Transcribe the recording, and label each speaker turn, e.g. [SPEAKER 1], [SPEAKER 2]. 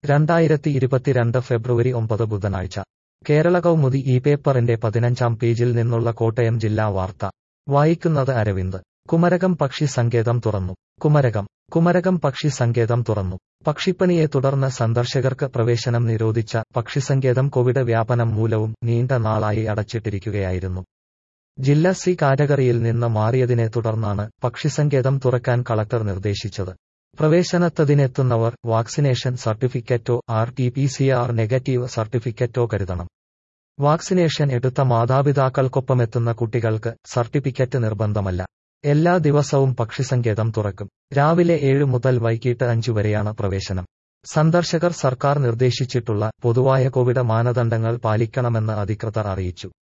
[SPEAKER 1] രണ്ടായിരത്തി ഇരുപത്തിരണ്ട് ഫെബ്രുവരി ഒമ്പത് ബുധനാഴ്ച കേരള കൗമുദി ഈ പേപ്പറിന്റെ പതിനഞ്ചാം പേജിൽ നിന്നുള്ള കോട്ടയം ജില്ലാ വാർത്ത വായിക്കുന്നത് അരവിന്ദ് കുമരകം പക്ഷി സങ്കേതം തുറന്നു കുമരകം കുമരകം പക്ഷി സങ്കേതം തുറന്നു പക്ഷിപ്പനിയെ തുടർന്ന് സന്ദർശകർക്ക് പ്രവേശനം നിരോധിച്ച പക്ഷിസങ്കേതം കോവിഡ് വ്യാപനം മൂലവും നീണ്ട നാളായി അടച്ചിട്ടിരിക്കുകയായിരുന്നു ജില്ല സി കാറ്റഗറിയിൽ നിന്ന് മാറിയതിനെ തുടർന്നാണ് പക്ഷിസങ്കേതം തുറക്കാൻ കളക്ടർ നിർദ്ദേശിച്ചത് പ്രവേശനത്തതിനെത്തുന്നവർ വാക്സിനേഷൻ സർട്ടിഫിക്കറ്റോ R T P C R negative സർട്ടിഫിക്കറ്റോ കരുതണം വാക്സിനേഷൻ എടുത്ത മാതാപിതാക്കൾക്കൊപ്പമെത്തുന്ന കുട്ടികൾക്ക് സർട്ടിഫിക്കറ്റ് നിർബന്ധമല്ല എല്ലാ ദിവസവും പക്ഷിസങ്കേതം തുറക്കും രാവിലെ ഏഴ് മുതൽ വൈകിട്ട് അഞ്ചു വരെയാണ് പ്രവേശനം സന്ദർശകർ സർക്കാർ നിർദ്ദേശിച്ചിട്ടുള്ള പൊതുവായ കോവിഡ് മാനദണ്ഡങ്ങൾ പാലിക്കണമെന്ന് അധികൃതർ അറിയിച്ചു